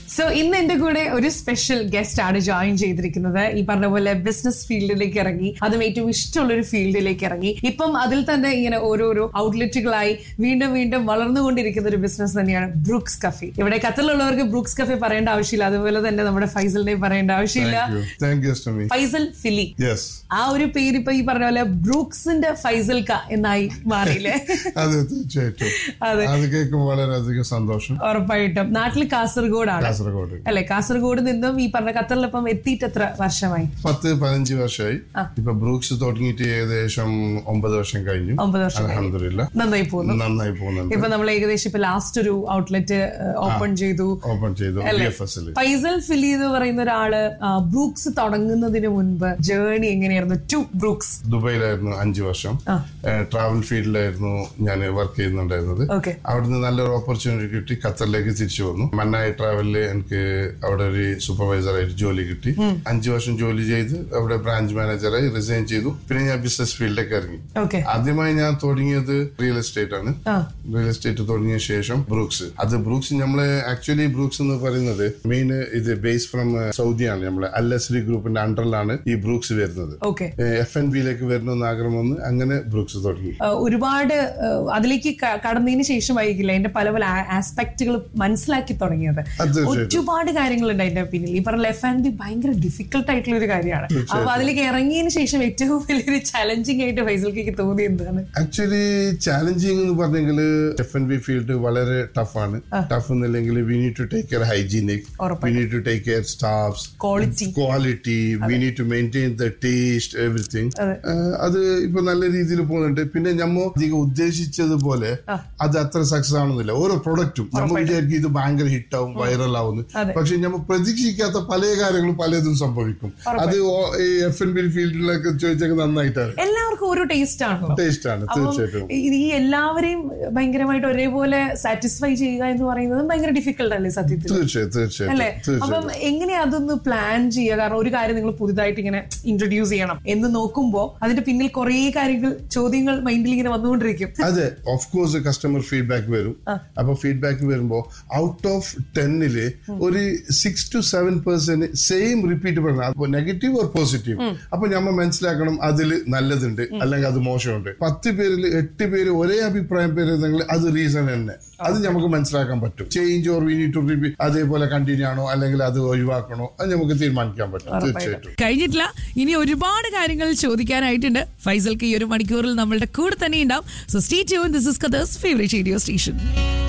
So ഇന്ന് എന്റെ കൂടെ ഒരു സ്പെഷ്യൽ ഗസ്റ്റ് ആണ് ജോയിൻ ചെയ്തിരിക്കുന്നത് ഈ പറഞ്ഞ പോലെ ബിസിനസ് ഫീൽഡിലേക്ക് ഇറങ്ങി അതും ഏറ്റവും ഇഷ്ടമുള്ള ഒരു ഫീൽഡിലേക്ക് ഇറങ്ങി ഇപ്പം അതിൽ തന്നെ ഇങ്ങനെ ഓരോരോ ഔട്ട്ലെറ്റുകളായി വീണ്ടും വീണ്ടും വളർന്നുകൊണ്ടിരിക്കുന്ന ഒരു ബിസിനസ് തന്നെയാണ് ബ്രൂക്സ് കഫേ ഇവിടെ ഖത്തറിലുള്ളവർക്ക് ബ്രൂക്സ് കഫേ പറയേണ്ട ആവശ്യമില്ല അതുപോലെ തന്നെ നമ്മുടെ ഫൈസലിനെ പറയേണ്ട ആവശ്യമില്ല Thank you. Thank you, Stami. Faisal ഫിലി Yes. ആ ഒരു പേര് ഇപ്പൊ ഈ പറഞ്ഞ പോലെ ബ്രൂക്സിന്റെ ഫൈസൽ ക എന്നായി മാറിയില്ലേ അതെ തീർച്ചയായിട്ടും അതെ. അത് കേൾക്കുമ്പോൾ വളരെയധികം സന്തോഷം ഉറപ്പായിട്ടും നാട്ടിൽ കാസർഗോഡാണ് കാസർഗോഡ് അല്ലെ കാസർഗോഡ് നിന്നും ഈ പറഞ്ഞ ഖത്തറിലിപ്പം എത്തിയിട്ട് എത്ര വർഷമായി പത്ത് പതിനഞ്ച് വർഷമായി ഇപ്പൊ ബ്രൂക്സ് തുടങ്ങിയിട്ട് ഏകദേശം ഒമ്പത് വർഷം കഴിഞ്ഞു ഒമ്പത് വർഷം അലഹമില്ല നന്നായി പോകുന്നു നന്നായി പോകുന്നുണ്ട് ഇപ്പൊ നമ്മൾ ഏകദേശം ഇപ്പൊ ലാസ്റ്റ് ഒരു ഔട്ട്ലെറ്റ് ഓപ്പൺ ചെയ്തു ഓപ്പൺ ചെയ്തു ബി എഫ് എസിൽ ഫൈസൽ ഫിലി എന്ന് പറയുന്ന ഒരാള് ആ, ബ്രൂക്സ് തുടങ്ങുന്നതിന് മുൻപ് ജേർണി എങ്ങനെയായിരുന്നു ടു ബ്രൂക്സ് ദുബൈയിലായിരുന്നു അഞ്ചു വർഷം ട്രാവൽ ഫീൽഡിലായിരുന്നു ഞാൻ വർക്ക് ചെയ്യുന്നുണ്ടായിരുന്നത് ഓക്കെ അവിടുന്ന് നല്ലൊരു ഓപ്പർച്യൂണിറ്റി കിട്ടി ഖത്തറിലേക്ക് തിരിച്ചു വന്നു മന്നായി ട്രാവലില് എനിക്ക് അവിടെ ഒരു സൂപ്പർവൈസർ ആയിട്ട് ജോലി കിട്ടി അഞ്ചു വർഷം ജോലി ചെയ്ത് അവിടെ ബ്രാഞ്ച് മാനേജറായി റിസൈൻ ചെയ്തു പിന്നെ ഞാൻ ബിസിനസ് ഫീൽഡിലേക്ക് ഇറങ്ങി ഓക്കെ ആദ്യമായി ഞാൻ തുടങ്ങിയത് റിയൽ എസ്റ്റേറ്റ് ആണ് ആ റിയൽ എസ്റ്റേറ്റ് തുടങ്ങിയ ശേഷം ബ്രൂക്സ് അത് ബ്രൂക്സ് നമ്മള് ആക്ച്വലി ബ്രൂക്സ് എന്ന് പറയുന്നത് മെയിൻ ഇത് ബേസ് ഫ്രം സൗദിയാണ് നമ്മളെ അൽ അസ്രി ഗ്രൂപ്പിന്റെ അണ്ടറിലാണ് ഈ ബ്രൂക്സ് വരുന്നത് ഓക്കെ എഫ് എൻ ബിയിലേക്ക് വരണമെന്ന് ആഗ്രഹം വന്ന് അങ്ങനെ ബ്രൂക്സ് തുടങ്ങി ഒരുപാട് ആ, അതിലേക്ക് ക- കടന്നതിന് ശേഷമായിരിക്കില്ല അതിന്റെ പല പല ആസ്പെക്ടുകൾ മനസ്സിലാക്കി തുടങ്ങിയത് അത് തീർച്ചയായിട്ടും ഒരുപാട് കാര്യങ്ങളുണ്ട് അതിന്റെ പിന്നിൽ ഈ പറഞ്ഞ ലെഫ് ആൻഡ് ബി ഭയങ്കര ഡിഫിക്കൽട്ട് ആയിട്ടുള്ള ഒരു കാര്യമാണ് അപ്പൊ അതിലേക്ക് ഇറങ്ങിയതിന് ശേഷം ഏറ്റവും വലിയൊരു ചലഞ്ചിങ് ആയിട്ട് ഫൈസൽക്ക് തോന്നി എന്താണ് ആക്ച്വലി ചാലഞ്ചിങ് എന്ന് പറഞ്ഞെങ്കിൽ എഫ് എൻ ബി ഫീൽഡ് വളരെ ടഫാണ് ടഫ് എന്നില്ലെങ്കിൽ we need to take care hygienic we need to take care staffs quality quality we need to maintain the taste everything അത് ഇപ്പൊ നല്ല രീതിയിൽ പോകുന്നുണ്ട് പിന്നെ നമ്മ അധികം ഉദ്ദേശിച്ചതുപോലെ അത് അത്ര സക്സസ് ആണെന്നില്ല ഓരോ പ്രൊഡക്റ്റും നമ്മൾ വിചാരിക്കും ഇത് ഭയങ്കര ഹിറ്റാവും വൈറൽ ആവുന്നു പക്ഷെ നമ്മൾ പ്രതീക്ഷിക്കാത്ത പല കാര്യങ്ങളും പലതും സംഭവിക്കും അത് എഫ് എൻ ബി ഫീൽഡിലൊക്കെ ചോദിച്ചൊക്കെ നന്നായിട്ടാണ് എല്ലാവർക്കും ഒരു ടേസ്റ്റ് ആണല്ലോ ടേസ്റ്റ് ആണ് തീർച്ചയായിട്ടും ഈ ഈ എല്ലാവരെയും ഭയങ്കരമായിട്ട് ഒരേപോലെ സാറ്റിസ്ഫൈ ചെയ്യുക എന്ന് പറയുന്നത് ഭയങ്കര ഡിഫിക്കൽട്ട് അല്ലേ സത്യത്തിൽ തീർച്ചയായും തീർച്ചയായിട്ടും അല്ലേ തീർച്ചയായും അപ്പം എങ്ങനെയാ അതൊന്ന് പ്ലാൻ ചെയ്യുക കാരണം ഒരു കാര്യം നിങ്ങൾ പുതുതായിട്ട് ഇങ്ങനെ ഇൻട്രൊഡ്യൂസ് ചെയ്യണം എന്ന് നോക്കുമ്പോ അതിന്റെ പിന്നിൽ കുറേ കാര്യങ്ങൾ ചോദ്യങ്ങൾ മൈൻഡിൽ ഇങ്ങനെ വന്നുകൊണ്ടിരിക്കും അതെ ഓഫ് കോഴ്സ് കസ്റ്റമർ ഫീഡ്ബാക്ക് വരും അപ്പൊ ഫീഡ്ബാക്ക് വരുമ്പോ ഔട്ട് ഓഫ് ടെന്നില് ഒരു six two seven percent same repeat പറയണം അപ്പൊ നെഗറ്റീവ് ഓർ പോസിറ്റീവ് അപ്പൊ നമ്മൾ മനസ്സിലാക്കണം അതിൽ നല്ലതുണ്ട് അല്ലെങ്കിൽ അത് മോശമുണ്ട് പത്ത് പേരിൽ എട്ട് പേര് ഒരേ അഭിപ്രായം പേരുന്നെങ്കിൽ അത് റീസൺ തന്നെ അത് നമുക്ക് മനസ്സിലാക്കാൻ പറ്റും change or we need to repeat അതേപോലെ കണ്ടിന്യൂ ആണോ അല്ലെങ്കിൽ അത് ഒഴിവാക്കണോ അത് നമുക്ക് തീരുമാനിക്കാൻ പറ്റും തീർച്ചയായിട്ടും കഴിഞ്ഞിട്ടില്ല ഇനി ഒരുപാട് കാര്യങ്ങൾ ചോദിക്കാനായിട്ടുണ്ട് ഫൈസൽക്ക് ഈ ഒരു മണിക്കൂറിൽ നമ്മളുടെ കൂടെ തന്നെ ഉണ്ടാവും so stay tune this is കദേഴ്സ് ഫേവറേറ്റ് റേഡിയോ സ്റ്റേഷൻ